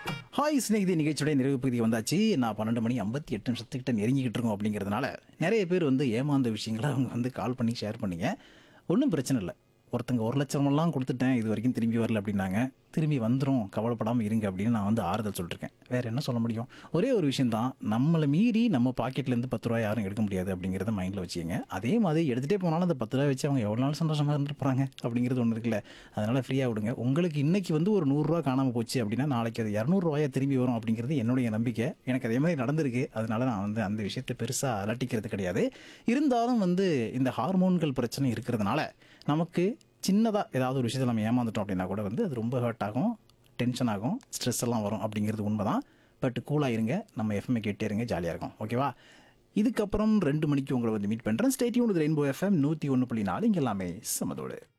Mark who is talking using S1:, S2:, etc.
S1: hi ஸ்நேகிதி நிகழ்ச்சியோட நிறைவு பகுதி வந்தாச்சு நான் பன்னெண்டு மணி ஐம்பத்தி எட்டு நிமிஷத்துக்கிட்ட நெருங்கிக்கிட்டு இருக்கோம் அப்படிங்கிறதுனால நிறைய பேர் வந்து ஏமாந்த விஷயங்களை அவங்க வந்து கால் பண்ணி ஷேர் பண்ணீங்க ஒன்றும் பிரச்சனை இல்லை ஒருத்தங்க ஒரு லட்சமெல்லாம் கொடுத்துட்டேன் இது வரைக்கும் திரும்பி வரல அப்படின்னாங்க திரும்பி வந்துடும் கவலைப்படாமல் இருங்க அப்படின்னு நான் வந்து ஆறுதல் சொல்லிருக்கேன் வேறு என்ன சொல்ல முடியும் ஒரே ஒரு விஷயம் தான் நம்மளை மீறி நம்ம பாக்கெட்லேருந்து பத்து ரூபா யாரும் எடுக்க முடியாது அப்படிங்கிறத மைண்டில் வச்சுக்கோங்க அதே மாதிரி எடுத்துகிட்டே போனாலும் அந்த பத்து ரூபா வச்சு அவங்க எவ்வளோ நாள் சந்தோஷமாக இருந்துருப்பாங்க அப்படிங்கிறது ஒன்று இருக்குல்ல அதனால் ஃப்ரீயாக விடுங்க உங்களுக்கு இன்னைக்கு வந்து ஒரு நூறுரூவா காணாமல் போச்சு அப்படின்னா நாளைக்கு அது இரநூறுவாயா திரும்பி வரும் அப்படிங்கிறது என்னுடைய நம்பிக்கை எனக்கு அதே மாதிரி நடந்திருக்கு அதனால நான் வந்து அந்த விஷயத்தை பெருசாக அலட்டிக்கிறது கிடையாது இருந்தாலும் வந்து இந்த ஹார்மோன்கள் பிரச்சனை இருக்கிறதுனால நமக்கு சின்னதாக ஏதாவது ஒரு விஷயத்தில் நம்ம ஏமாந்துட்டோம் அப்படின்னா கூட வந்து அது ரொம்ப ஹர்ட் ஆகும் டென்ஷன் ஆகும் ஸ்ட்ரெஸ் எல்லாம் வரும் அப்படிங்கிறது உண்மை தான் பட் கூலாக இருங்க நம்ம எஃப்எம்ஐ கேட்டே இருங்க ஜாலியாக இருக்கும் ஓகேவா இதுக்கப்புறம் ரெண்டு மணிக்கு உங்களை வந்து மீட் பண்ணுறேன் ஸ்டேட்யூன் ரெயின்போ எஃப்எம் நூற்றி ஒன்று புள்ளி நாலு இங்கே எல்லாமே சமதோடு